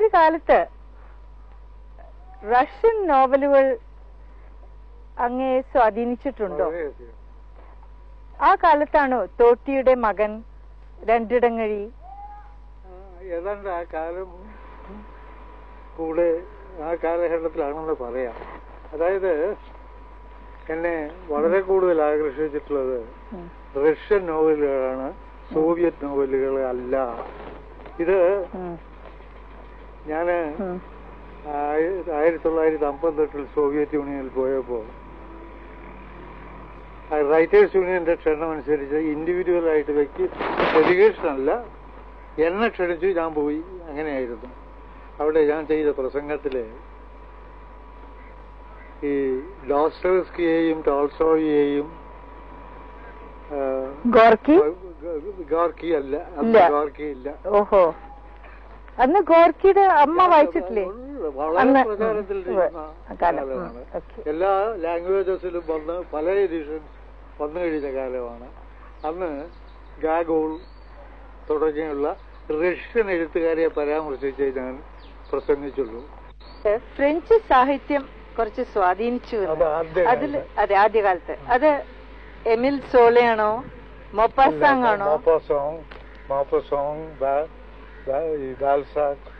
ഒരു കാലത്ത് റഷ്യൻ നോവലുകൾ അങ്ങേ സ്വാധീനിച്ചിട്ടുണ്ടോ വളരെയധികം. ആ കാലത്താണോ തോട്ടിയുടെ മകൻ രണ്ടിടങ്ങഴി ആ, ഏതാണ്ട് ആ കാലം കൂടെ ആ കാലഘട്ടത്തിലാണെന്ന് പറയാം അതായത് എന്നെ വളരെ കൂടുതൽ ആകർഷിച്ചിട്ടുള്ളത് ഉം. റഷ്യൻ നോവലുകളാണ് സോവിയറ്റ് നോവലുകൾ അല്ല ഇത് ഉം. ഞാന് ഉം. ആയി- ആയിരത്തി തൊള്ളായിരത്തി അമ്പത്തെട്ടിൽ സോവിയറ്റ് യൂണിയനിൽ പോയപ്പോൾ ആ റൈറ്റേഴ്സ് യൂണിയന്റെ ക്ഷണം അനുസരിച്ച് ഇൻഡിവിജ്വൽ ആയിട്ട് വ്യക്തി എഡ്യൂക്കേഷൻ അല്ല എന്നെ ക്ഷണിച്ചു ഞാൻ പോയി അങ്ങനെയായിരുന്നു അവിടെ ഞാൻ ചെയ്ത പ്രസംഗത്തില് ഈ ഡോസ്റ്റോസ്കിയെയും ടോൾസോയെയും ആ, ഗോർക്കി ഗോർക്കി അല്ല ഇല്ല. ഗോർക്കി ഇല്ല ഓഹോ അന്ന് ഗോർക്കിയുടെ അമ്മ വായിച്ചിട്ടില്ലേ വളരെ അന്ന് പ്രചാരത്തിലിരിക്കുന്ന ഉവ്വ്. ആ കാലം. കാലമാണ് ഉം. ഓക്കേ. എല്ലാ ലാംഗ്വേജസിലും വന്ന് പല എഡിഷൻസ് വന്നു കഴിഞ്ഞ കാലമാണ് അന്ന് ഗാഗോൾ തുടങ്ങിയുള്ള റഷ്യൻ എഴുത്തുകാരെ പരാമർശിച്ച് ഞാൻ പ്രസംഗിച്ചുള്ളൂ ഫ്രഞ്ച് സാഹിത്യം കുറച്ച് സ്വാധീനിച്ചു എന്ന്. അത് ആദ്യ അതില് അതെ ആദ്യകാലത്ത് അത് എമിൽ സോളയാണോ മൊപ്പാസാങ് ആണോ മോപ്പസോങ് മോപ്പസോങ് ബാൽസാക്